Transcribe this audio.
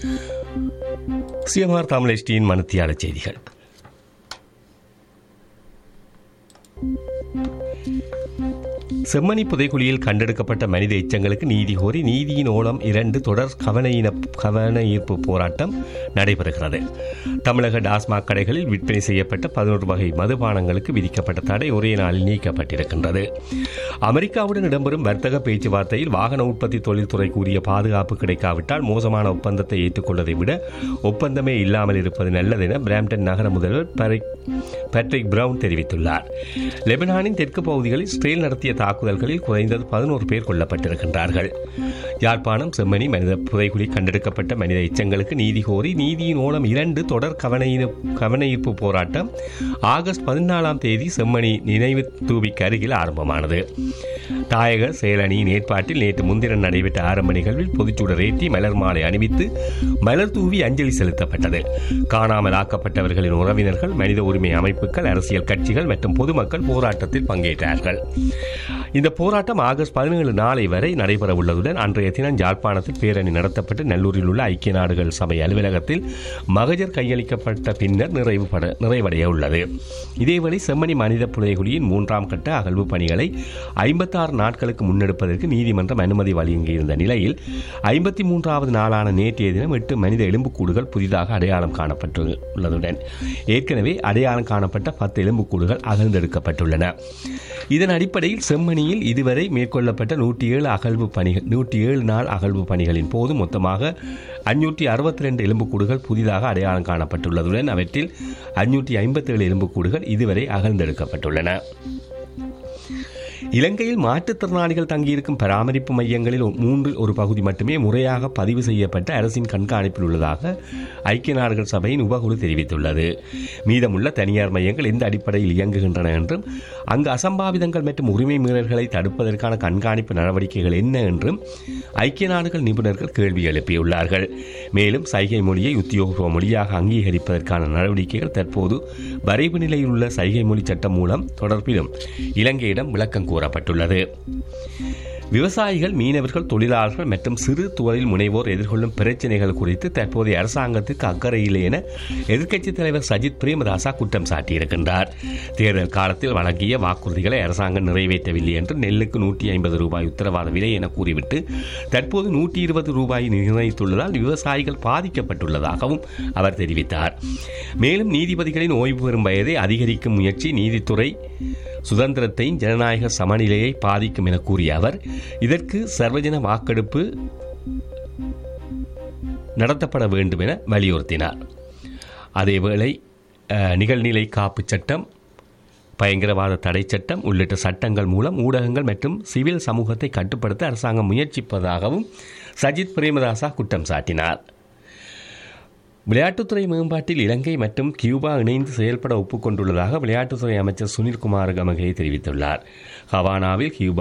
CMR Tamil மனத்தியாளர் செய்திகள் செம்மணி புதைக்குழியில் கண்டெடுக்கப்பட்ட மனித எச்சங்களுக்கு நீதி கோரி நீதியின் ஓலம் இரண்டு தொடர் கவன இன கவன ஈர்ப்பு போராட்டம் நடைபெறுகிறது தமிழக டாஸ்மாக் கடைகளில் விற்பனை செய்யப்பட்ட பதினோரு வகை மதுபானங்களுக்கு விதிக்கப்பட்ட தடை ஒரே நாளில் நீக்கப்பட்டிருக்கின்றது அமெரிக்காவுடன் இடம்பெறும் வர்த்தக பேச்சுவார்த்தையில் வாகன உற்பத்தி தொழில்துறை கூறிய பாதுகாப்பு கிடைக்காவிட்டால் மோசமான ஒப்பந்தத்தை ஏற்றுக்கொள்வதை விட ஒப்பந்தமே இல்லாமல் இருப்பது நல்லதென பிராம்டன் நகர முதல்வர் பரிக் பேட்ரிக் பிரவுன் தெரிவித்துள்ளார் லெபனானின் தெற்கு பகுதிகளில் இஸ்ரேல் நடத்திய தாக்குதல்களில் குறைந்தது பதினோரு பேர் கொல்லப்பட்டிருக்கின்றார்கள் யாழ்ப்பாணம் செம்மணி மனித புதைகுழி கண்டெடுக்கப்பட்ட மனித எச்சங்களுக்கு நீதி கோரி நீதியின் மூலம் இரண்டு தொடர் கவன கவன ஈர்ப்பு போராட்டம் ஆகஸ்ட் பதினாலாம் தேதி செம்மணி நினைவு தூவிக்கு அருகில் ஆரம்பமானது தாயக செயலணியின் ஏற்பாட்டில் நேற்று முன்தினம் நடைபெற்ற ஆரம்ப நிகழ்வில் பொதுச்சுடர் ஏற்றி மலர் மாலை அணிவித்து மலர் தூவி அஞ்சலி செலுத்தப்பட்டது காணாமல் ஆக்கப்பட்டவர்களின் உறவினர்கள் மனித உரிமை அமைப்புகள் அரசியல் கட்சிகள் மற்றும் பொதுமக்கள் போராட்டத்தில் பங்கேற்றார்கள் இந்த போராட்டம் ஆகஸ்ட் பதினேழு நாளை வரை நடைபெற உள்ளதுடன் அன்றைய தினம் ஜாழ்ப்பாணத்தில் பேரணி நடத்தப்பட்டு நல்லூரில் உள்ள ஐக்கிய நாடுகள் சபை அலுவலகத்தில் மகஜர் கையளிக்கப்பட்ட பின்னர் நிறைவுபட நிறைவடைய உள்ளது இதேவேளை செம்மணி மனித புதைகுழியின் மூன்றாம் கட்ட அகழ்வு பணிகளை ஐம்பத்தாறு நாட்களுக்கு முன்னெடுப்பதற்கு நீதிமன்றம் அனுமதி வழங்கியிருந்த நிலையில் ஐம்பத்தி மூன்றாவது நாளான நேற்றைய தினம் எட்டு மனித எலும்புக்கூடுகள் புதிதாக அடையாளம் காணப்பட்டுள்ளதுடன் ஏற்கனவே அடையாளம் காணப்பட்ட பத்து எலும்புக்கூடுகள் அகழ்ந்தெடுக்கப்பட்டுள்ளன இதன் அடிப்படையில் செம்மணியில் இதுவரை மேற்கொள்ளப்பட்ட நூற்றி ஏழு அகழ்வு பணிகள் நூற்றி ஏழு நாள் அகழ்வு பணிகளின் போது மொத்தமாக அஞ்சூற்றி அறுபத்தி ரெண்டு எலும்புக்கூடுகள் புதிதாக அடையாளம் காணப்பட்டுள்ளதுடன் அவற்றில் அஞ்சூற்றி ஐம்பத்தேழு எலும்புக்கூடுகள் இதுவரை அகழ்ந்தெடுக்கப்பட்டுள்ளன இலங்கையில் மாற்றுத்திறனாளிகள் தங்கியிருக்கும் பராமரிப்பு மையங்களில் மூன்றில் ஒரு பகுதி மட்டுமே முறையாக பதிவு செய்யப்பட்ட அரசின் கண்காணிப்பில் உள்ளதாக ஐக்கிய நாடுகள் சபையின் உபகுழு தெரிவித்துள்ளது மீதமுள்ள தனியார் மையங்கள் எந்த அடிப்படையில் இயங்குகின்றன என்றும் அங்கு அசம்பாவிதங்கள் மற்றும் உரிமை மீறல்களை தடுப்பதற்கான கண்காணிப்பு நடவடிக்கைகள் என்ன என்றும் ஐக்கிய நாடுகள் நிபுணர்கள் கேள்வி எழுப்பியுள்ளார்கள் மேலும் சைகை மொழியை உத்தியோகபூர்வ மொழியாக அங்கீகரிப்பதற்கான நடவடிக்கைகள் தற்போது வரைவு நிலையில் உள்ள சைகை மொழி சட்டம் மூலம் தொடர்பிலும் இலங்கையிடம் விளக்கம் கூறப்பட்டுள்ளது விவசாயிகள் மீனவர்கள் தொழிலாளர்கள் மற்றும் சிறு தொழில் முனைவோர் எதிர்கொள்ளும் பிரச்சினைகள் குறித்து தற்போதைய அரசாங்கத்துக்கு அக்கறை இல்லை என எதிர்க்கட்சித் தலைவர் சஜித் பிரேமதாசா குற்றம் சாட்டியிருக்கின்றார் தேர்தல் காலத்தில் வழங்கிய வாக்குறுதிகளை அரசாங்கம் நிறைவேற்றவில்லை என்று நெல்லுக்கு நூற்றி ஐம்பது ரூபாய் உத்தரவாத விலை என கூறிவிட்டு தற்போது நூற்றி இருபது ரூபாய் நிர்ணயித்துள்ளதால் விவசாயிகள் பாதிக்கப்பட்டுள்ளதாகவும் அவர் தெரிவித்தார் மேலும் நீதிபதிகளின் ஓய்வு பெறும் வயதை அதிகரிக்கும் முயற்சி நீதித்துறை சுதந்திரத்தையும் ஜனநாயக சமநிலையை பாதிக்கும் என கூறிய அவர் இதற்கு சர்வஜன வாக்கெடுப்பு நடத்தப்பட வேண்டும் என வலியுறுத்தினார் அதேவேளை நிகழ்நிலை காப்பு சட்டம் பயங்கரவாத தடை சட்டம் உள்ளிட்ட சட்டங்கள் மூலம் ஊடகங்கள் மற்றும் சிவில் சமூகத்தை கட்டுப்படுத்த அரசாங்கம் முயற்சிப்பதாகவும் சஜித் பிரேமதாசா குற்றம் சாட்டினார் விளையாட்டுத்துறை மேம்பாட்டில் இலங்கை மற்றும் கியூபா இணைந்து செயல்பட ஒப்புக்கொண்டுள்ளதாக விளையாட்டுத்துறை அமைச்சர் சுனில்குமார் கமகே தெரிவித்துள்ளார் ஹவானாவில் கியூபா